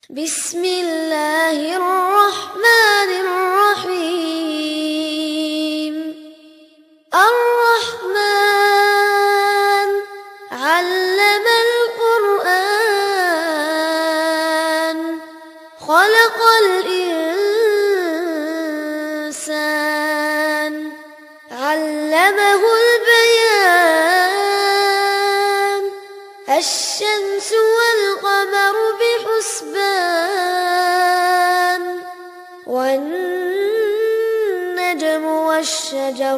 بسم الله الرحمن الرحيم الرحمن علم القرآن خلق الإنسان علمه البيان الشمس والقمر بحسبان والنجم والشجر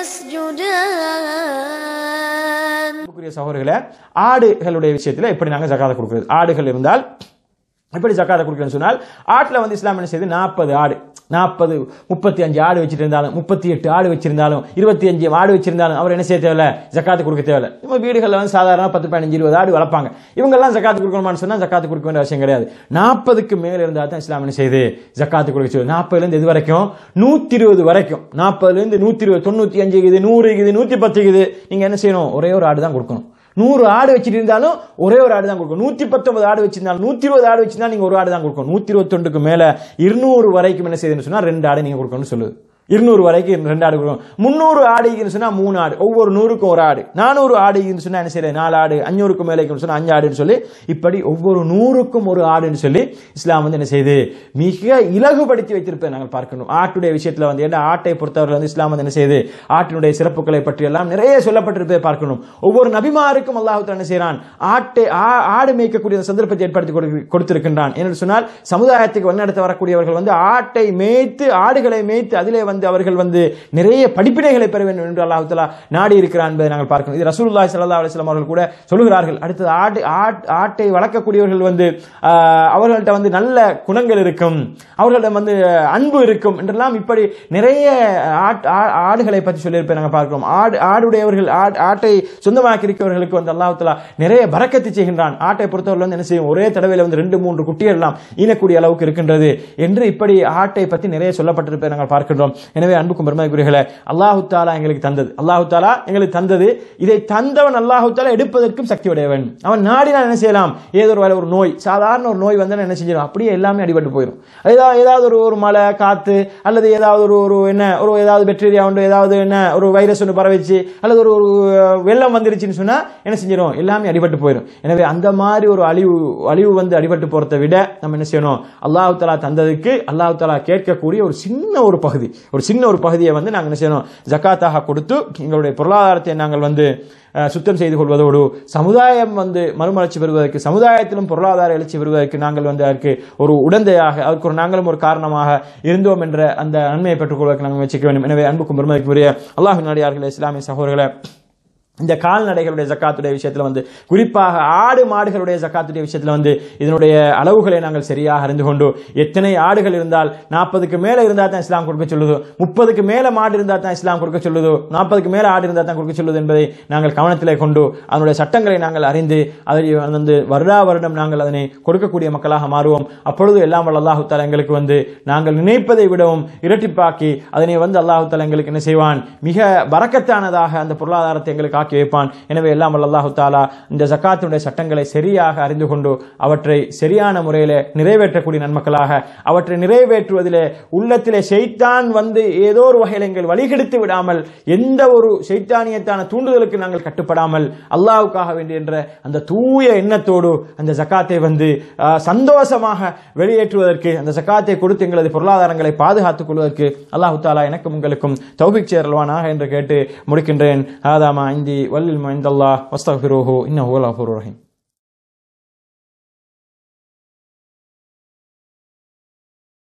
يسجدان அன்புக்குரிய சகோதரர்களே ஆடுகளுடைய விஷயத்தில் எப்படி நாங்கள் ஜக்காத்தை கொடுக்குறது ஆடுகள் இருந்தால் எப்படி ஜக்காத்தை கொடுக்குறேன்னு சொன்னால் ஆட்டில் வந்து இஸ்லாம் என்ன செய்யுது நாற்பது ஆடு நாற்பது முப்பத்தி அஞ்சு ஆடு வச்சிட்டு இருந்தாலும் முப்பத்தி எட்டு ஆடு வச்சிருந்தாலும் இருபத்தி அஞ்சு ஆடு வச்சிருந்தாலும் அவர் என்ன செய்ய தேவையில்ல ஜக்காத்து கொடுக்க தேவையில்ல நம்ம வீடுகளில் வந்து சாதாரண பத்து பதினஞ்சு இருபது ஆடு வளர்ப்பாங்க இவங்கெல்லாம் ஜக்காத்து கொடுக்கணுமான்னு சொன்னால் ஜக்காத்து கொடுக்க வேண்டிய அவசியம் கிடையாது நாற்பதுக்கு மேலே இருந்தால் தான் இஸ்லாம் என்ன செய்யுது ஜக்காத்து கொடுக்க செய்யுது நாற்பதுலேருந்து இது வரைக்கும் நூற்றி இருபது வரைக்கும் நாற்பதுலேருந்து நூற்றி இருபது தொண்ணூற்றி அஞ்சு இருக்குது நூறு இருக்குது நூற்றி பத்து இருக்குது நீங்கள் என்ன செய்யணும் ஒரே ஒரு ஆடு தான் கொடுக்கணும் நூறு ஆடு வச்சுட்டு இருந்தாலும் ஒரே ஒரு ஆடு தான் கொடுக்கணும் நூற்றி பத்தொன்பது ஆடு வச்சிருந்தாலும் நூற்றி இருபது ஆடு வச்சிருந்தாலும் நீங்கள் ஒரு ஆடு தான் கொடுக்கணும் நூற்றி இருபத்தொண்டுக்கு மேலே இருநூறு வரைக்கும் என்ன செய்யுதுன்னு சொன்னால் ரெண்டு ஆடு நீங்கள் கொடுக்கணும்னு சொல்லுது இருநூறு வரைக்கும் ரெண்டு ஆடு கொடுக்கணும் முந்நூறு ஆடுன்னு சொன்னால் மூணு ஆடு ஒவ்வொரு நூறுக்கும் ஒரு ஆடு நானூறு ஆடுன்னு சொன்னால் என்ன செய்யுது நாலு ஆடு அஞ்சூறுக்கும் மேலேக்கும் சொன்னால் அஞ்சு ஆடுன்னு சொல்லி இப்படி ஒவ்வொரு நூறுக்கும் ஒரு ஆடுன்னு சொல்லி இஸ்லாம் வந்து என்ன செய்யுது மிக இலகுபடுத்தி வைத்திருப்பதை நாங்கள் பார்க்கணும் ஆட்டுடைய விஷயத்தில் வந்து என்ன ஆட்டை பொறுத்தவரை வந்து இஸ்லாம் வந்து என்ன செய்யுது ஆட்டினுடைய சிறப்புகளை பற்றி எல்லாம் நிறைய சொல்லப்பட்டிருப்பதை பார்க்கணும் ஒவ்வொரு நபிமாருக்கும் அல்லாஹ் என்ன செய்கிறான் ஆட்டை ஆ- ஆடு மேய்க்கக்கூடிய அந்த சந்தர்ப்பத்தை ஏற்படுத்தி கொடுக்க- கொடுத்திருக்கின்றான் என்று சொன்னால் சமுதாயத்துக்கு வழிநடத்த வரக்கூடியவர்கள் வந்து ஆட்டை மேய்த்து ஆடுகளை மேய்த்து அதிலே வந்து அவர்கள் வந்து நிறைய படிப்பினைகளை பெற வேண்டும் என்று அல்லாஹ் தஆலா நாடி இருக்கிறான் என்பதை நாங்கள் பார்க்கணும் இது ரசூலுல்லாஹி ஸல்லல்லாஹு அலைஹி வஸல்லம் அவர்கள் கூட சொல்லுகிறார்கள் அடுத்தது ஆடு ஆட்- ஆட்டை வளர்க்கக்கூடியவர்கள் வந்து ஆஹ், அவர்கள்ட்ட வந்து நல்ல குணங்கள் இருக்கும் அவர்களிடம் வந்து அன்பு இருக்கும் என்றெல்லாம் இப்படி நிறைய ஆட்- ஆ- ஆடுகளை பற்றி சொல்லியிருப்பேன் நாங்கள் பார்க்கிறோம் ஆடு ஆடுடையவர்கள் ஆட்- ஆட்டை சொந்தமாக்கி இருக்கிறவர்களுக்கு வந்து அல்லாஹ் தஆலா நிறைய பரக்கத்து செய்கின்றான் ஆட்டை பொறுத்தவரை வந்து என்ன செய்யும் ஒரே தடவையில் வந்து ரெண்டு மூன்று குட்டிகள் எல்லாம் ஈனக்கூடிய அளவுக்கு இருக்கின்றது என்று இப்படி ஆட்டை பற்றி நிறைய சொல்லப்பட்டிருப்பதை நாங்கள் பார்க்கின்றோம் எனவே அன்புக்கும் பெருமைக்குரியர்களே அல்லாஹு தாலா எங்களுக்கு தந்தது அல்லாஹு தாலா எங்களுக்கு தந்தது இதை தந்தவன் அல்லாஹு தாலா எடுப்பதற்கும் சக்தி உடையவன் அவன் நாடினால் என்ன செய்யலாம் ஏதோ ஒரு வேலை ஒரு நோய் சாதாரண ஒரு நோய் வந்து என்ன செஞ்சிடும் அப்படியே எல்லாமே அடிபட்டு போயிடும் ஏதாவது ஏதாவது ஒரு ஒரு மழை காத்து அல்லது ஏதாவது ஒரு ஒரு என்ன ஒரு ஏதாவது பாக்டீரியா உண்டு ஏதாவது என்ன ஒரு வைரஸ் ஒன்று பரவிச்சு அல்லது ஒரு ஒரு வெள்ளம் வந்துருச்சுன்னு சொன்னா என்ன செஞ்சிடும் எல்லாமே அடிபட்டு போயிடும் எனவே அந்த மாதிரி ஒரு அழிவு அழிவு வந்து அடிபட்டு போறதை விட நம்ம என்ன செய்யணும் அல்லாஹ் தலா தந்ததுக்கு அல்லாஹ் தலா கேட்கக்கூடிய ஒரு சின்ன ஒரு பகுதி ஒரு சின்ன ஒரு பகுதியை வந்து நாங்கள் என்ன செய்யணும் ஜக்காத்தாக கொடுத்து எங்களுடைய பொருளாதாரத்தை நாங்கள் வந்து அஹ், சுத்தம் செய்து கொள்வதோடு சமுதாயம் வந்து மறுமலர்ச்சி பெறுவதற்கு சமுதாயத்திலும் பொருளாதார எழுச்சி பெறுவதற்கு நாங்கள் வந்து அதற்கு ஒரு உடந்தையாக அதற்கு ஒரு நாங்களும் ஒரு காரணமாக இருந்தோம் என்ற அந்த நன்மையை பெற்றுக்கொள்வதற்கு நாங்கள் முயற்சிக்க வேண்டும் எனவே அன்புக்கும் பெருமதிக்குரிய அல்லாஹின் நடிகார்களே இஸ்லாமிய சகோதரர்களே இந்த கால்நடைகளுடைய ஜக்காத்துடைய விஷயத்தில் வந்து குறிப்பாக ஆடு மாடுகளுடைய ஜக்காத்துடைய விஷயத்தில் வந்து இதனுடைய அளவுகளை நாங்கள் சரியாக அறிந்து கொண்டு எத்தனை ஆடுகள் இருந்தால் நாற்பதுக்கு மேலே இருந்தால் தான் இஸ்லாம் கொடுக்க சொல்லுதோ முப்பதுக்கு மேலே மாடு இருந்தால் தான் இஸ்லாம் கொடுக்க சொல்லுதோ நாற்பதுக்கு மேலே ஆடு இருந்தால் தான் கொடுக்க சொல்லுது என்பதை நாங்கள் கவனத்திலே கொண்டு அதனுடைய சட்டங்களை நாங்கள் அறிந்து அதை வந்து வருடா வருடம் நாங்கள் அதனை கொடுக்கக்கூடிய மக்களாக மாறுவோம் அப்பொழுது எல்லாம் வல்ல அல்லாஹு தாலா எங்களுக்கு வந்து நாங்கள் நினைப்பதை விடவும் இரட்டிப்பாக்கி அதனை வந்து அல்லாஹு தாலா எங்களுக்கு என்ன செய்வான் மிக பறக்கத்தானதாக அந்த பொருளாதாரத்தை எங்களுக்கு ஆக்கி வைப்பான் எனவே எல்லாம் வல்ல அல்லாஹு தாலா இந்த ஜக்காத்தினுடைய சட்டங்களை சரியாக அறிந்து கொண்டு அவற்றை சரியான முறையில் நிறைவேற்றக்கூடிய நன்மக்களாக அவற்றை நிறைவேற்றுவதிலே உள்ளத்திலே ஷைத்தான் வந்து ஏதோ ஒரு வகையில் எங்கள் வழிகெடுத்து விடாமல் எந்த ஒரு ஷைத்தானியத்தான தூண்டுதலுக்கு நாங்கள் கட்டுப்படாமல் அல்லாஹ்வுக்காக வேண்டிய என்ற அந்த தூய எண்ணத்தோடு அந்த ஜக்காத்தை வந்து ஆஹ், சந்தோஷமாக வெளியேற்றுவதற்கு அந்த ஜக்காத்தை கொடுத்து எங்களது பொருளாதாரங்களை பாதுகாத்துக் கொள்வதற்கு அல்லாஹு தாலா எனக்கும் உங்களுக்கும் தௌபிக் சேர்வானாக என்று கேட்டு முடிக்கின்றேன் ஆதாமா இந்தி வல்லில் மைந்தல்லா வஸ்தஃபிரோஹோ இன்னஹு ரஹீம்